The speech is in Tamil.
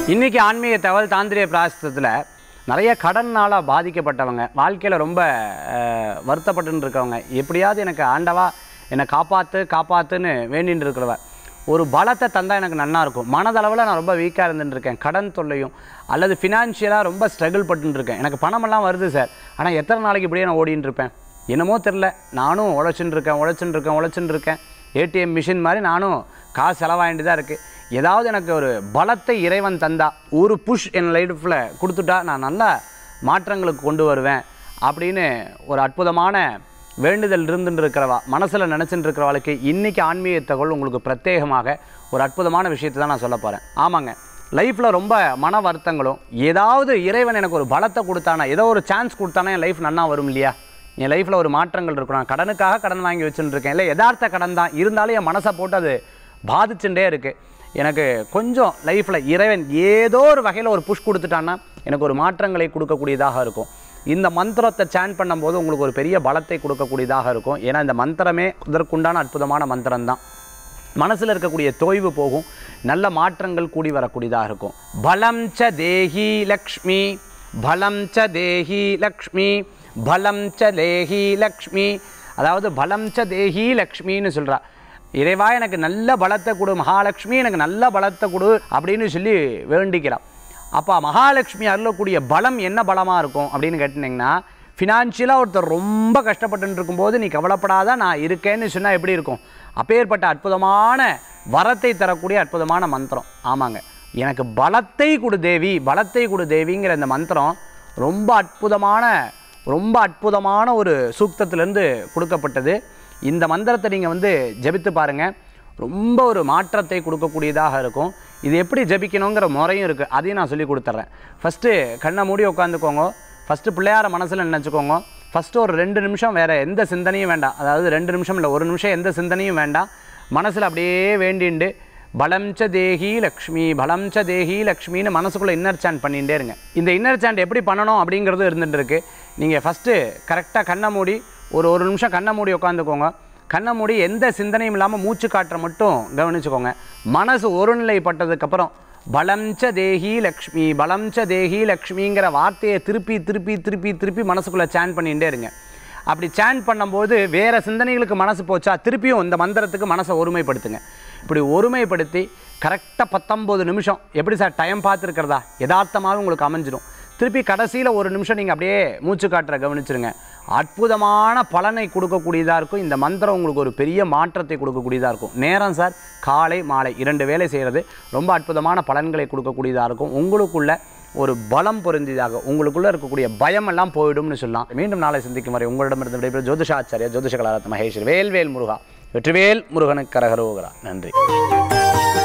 இன்னைக்கு ஆன்மீக தகவல் தாந்திரிய பிராயசத்தில் நிறைய கடனால் பாதிக்கப்பட்டவங்க வாழ்க்கையில் ரொம்ப அஹ், வருத்தப்பட்டுன்னு இருக்கவங்க எப்படியாவது எனக்கு ஆண்டவா என்னை காப்பாற்று காப்பாற்றுன்னு வேண்டின்னு இருக்கிறவ ஒரு பலத்தை தந்தால் எனக்கு நன்னா இருக்கும் மனதளவில் நான் ரொம்ப வீக்காக இருந்துட்டு இருக்கேன் கடன் தொல்லையும் அல்லது ஃபினான்ஷியலாக ரொம்ப ஸ்ட்ரகிள் பட்டுன்னு இருக்கேன் எனக்கு பணமெல்லாம் வருது சார் ஆனால் எத்தனை நாளைக்கு இப்படியே நான் ஓடின்னு இருப்பேன் என்னமோ தெரில நானும் உழைச்சுன்னு இருக்கேன் உழைச்சுன்னு இருக்கேன் உழைச்சுன்னு இருக்கேன் ஏடிஎம் மிஷின் மாதிரி நானும் காசு செலவாகிட்டு தான் இருக்குது ஏதாவது எனக்கு ஒரு பலத்தை இறைவன் தந்தா ஒரு புஷ் என் லைஃப்பில் கொடுத்துட்டா நான் நல்ல மாற்றங்களுக்கு கொண்டு வருவேன் அப்படின்னு ஒரு அற்புதமான வேண்டுதல் இருந்துட்டு இருக்கிறவா மனசில் நினச்சிட்டு இருக்கிறவளுக்கு இன்றைக்கி ஆன்மீக தகவல் உங்களுக்கு பிரத்யேகமாக ஒரு அற்புதமான விஷயத்தை தான் நான் சொல்ல போகிறேன் ஆமாங்க லைஃப்பில் ரொம்ப மன வருத்தங்களும் ஏதாவது இறைவன் எனக்கு ஒரு பலத்தை கொடுத்தானா ஏதோ ஒரு சான்ஸ் கொடுத்தானா என் லைஃப் நன்னா வரும் இல்லையா என் லைஃப்பில் ஒரு மாற்றங்கள் இருக்கும் நான் கடனுக்காக கடன் வாங்கி வச்சுட்டு இருக்கேன் இல்லை யதார்த்த கடன் தான் இருந்தாலும் என் மனசை போட்டு அது பாதிச்சுட்டே இருக்குது எனக்கு கொஞ்சம் லைஃப்பில் இறைவன் ஏதோ ஒரு வகையில் ஒரு புஷ் கொடுத்துட்டான்னா எனக்கு ஒரு மாற்றங்களை கொடுக்கக்கூடியதாக இருக்கும் இந்த மந்திரத்தை சேன் பண்ணும்போது உங்களுக்கு ஒரு பெரிய பலத்தை கொடுக்கக்கூடியதாக இருக்கும் ஏன்னா இந்த மந்திரமே இதற்குண்டான அற்புதமான மந்திரம் தான் மனசில் இருக்கக்கூடிய தொய்வு போகும் நல்ல மாற்றங்கள் கூடி வரக்கூடியதாக இருக்கும் பலம் ச தேஹி லக்ஷ்மி பலம் ச தேஹி லக்ஷ்மி பலம் ச தேஹி லக்ஷ்மி அதாவது பலம் ச தேஹி லக்ஷ்மின்னு சொல்றா இறைவா எனக்கு நல்ல பலத்தை கொடு மகாலட்சுமி எனக்கு நல்ல பலத்தை கொடு அப்படின்னு சொல்லி வேண்டிக்கிறான் அப்போ மகாலட்சுமி அருளக்கூடிய பலம் என்ன பலமாக இருக்கும் அப்படின்னு கேட்டிங்கன்னா ஃபினான்ஷியலாக ஒருத்தர் ரொம்ப கஷ்டப்பட்டு இருக்கும்போது நீ கவலைப்படாத நான் இருக்கேன்னு சொன்னால் எப்படி இருக்கும் அப்பேற்பட்ட அற்புதமான வரத்தை தரக்கூடிய அற்புதமான மந்திரம் ஆமாங்க எனக்கு பலத்தை கொடு தேவி பலத்தை கொடு தேவிங்கிற இந்த மந்திரம் ரொம்ப அற்புதமான ரொம்ப அற்புதமான ஒரு சூக்தத்திலேருந்து கொடுக்கப்பட்டது இந்த மந்திரத்தை நீங்கள் வந்து ஜெபித்து பாருங்கள் ரொம்ப ஒரு மாற்றத்தை கொடுக்கக்கூடியதாக இருக்கும் இது எப்படி ஜெபிக்கணுங்கிற முறையும் இருக்குது அதையும் நான் சொல்லி கொடுத்துட்றேன் ஃபஸ்ட்டு கண்ணை மூடி உட்காந்துக்கோங்க ஃபஸ்ட்டு பிள்ளையார மனசில் நினச்சிக்கோங்க ஃபஸ்ட்டு ஒரு ரெண்டு நிமிஷம் வேறு எந்த சிந்தனையும் வேண்டாம் அதாவது ரெண்டு நிமிஷம் இல்லை ஒரு நிமிஷம் எந்த சிந்தனையும் வேண்டாம் மனசில் அப்படியே வேண்டிண்டு பலம் ச தேஹி லக்ஷ்மி பலம் ச தேஹி லக்ஷ்மின்னு மனசுக்குள்ளே இன்னர் சாண்ட் பண்ணிகிட்டே இருங்க இந்த இன்னர் சாண்ட் எப்படி பண்ணணும் அப்படிங்கிறது இருந்துட்டு இருக்கு நீங்கள் ஃபஸ்ட்டு கரெக்டாக கண்ணை மூடி ஒரு ஒரு நிமிஷம் கண்ணை மூடி உட்காந்துக்கோங்க கண்ணை மூடி எந்த சிந்தனையும் இல்லாமல் மூச்சு காற்றை மட்டும் கவனிச்சுக்கோங்க மனசு ஒருநிலைப்பட்டதுக்கப்புறம் பலம் ச தேஹி லக்ஷ்மி பலம் ச தேஹி லக்ஷ்மிங்கிற வார்த்தையை திருப்பி திருப்பி திருப்பி திருப்பி மனசுக்குள்ளே சேன் பண்ணிகிட்டே இருங்க அப்படி சேன் பண்ணும்போது வேறு சிந்தனைகளுக்கு மனசு போச்சா திருப்பியும் இந்த மந்திரத்துக்கு மனசை ஒருமைப்படுத்துங்க இப்படி ஒருமைப்படுத்தி கரெக்டாக பத்தொம்போது நிமிஷம் எப்படி சார் டைம் பார்த்துருக்கிறதா யதார்த்தமாகவே உங்களுக்கு அமைஞ்சிடும் திருப்பி கடைசியில் ஒரு நிமிஷம் நீங்கள் அப்படியே மூச்சு காட்டுற கவனிச்சிருங்க அற்புதமான பலனை கொடுக்கக்கூடியதாக இருக்கும் இந்த மந்திரம் உங்களுக்கு ஒரு பெரிய மாற்றத்தை கொடுக்கக்கூடியதாக இருக்கும் நேரம் சார் காலை மாலை இரண்டு வேலை செய்கிறது ரொம்ப அற்புதமான பலன்களை கொடுக்கக்கூடியதாக இருக்கும் உங்களுக்குள்ள ஒரு பலம் பொருந்தியதாக உங்களுக்குள்ள இருக்கக்கூடிய பயம் எல்லாம் போயிடும்னு சொல்லலாம் மீண்டும் நாளை சந்திக்கும் வரை உங்களிடமிருந்து விடைபெறும் ஜோதிஷாச்சாரியா ஜோதிஷ கலாரத் மகேஸ்வர் வேல்வேல் முருகா வெற்றிவேல் முருகனுக்கு கரகரோகரா நன்றி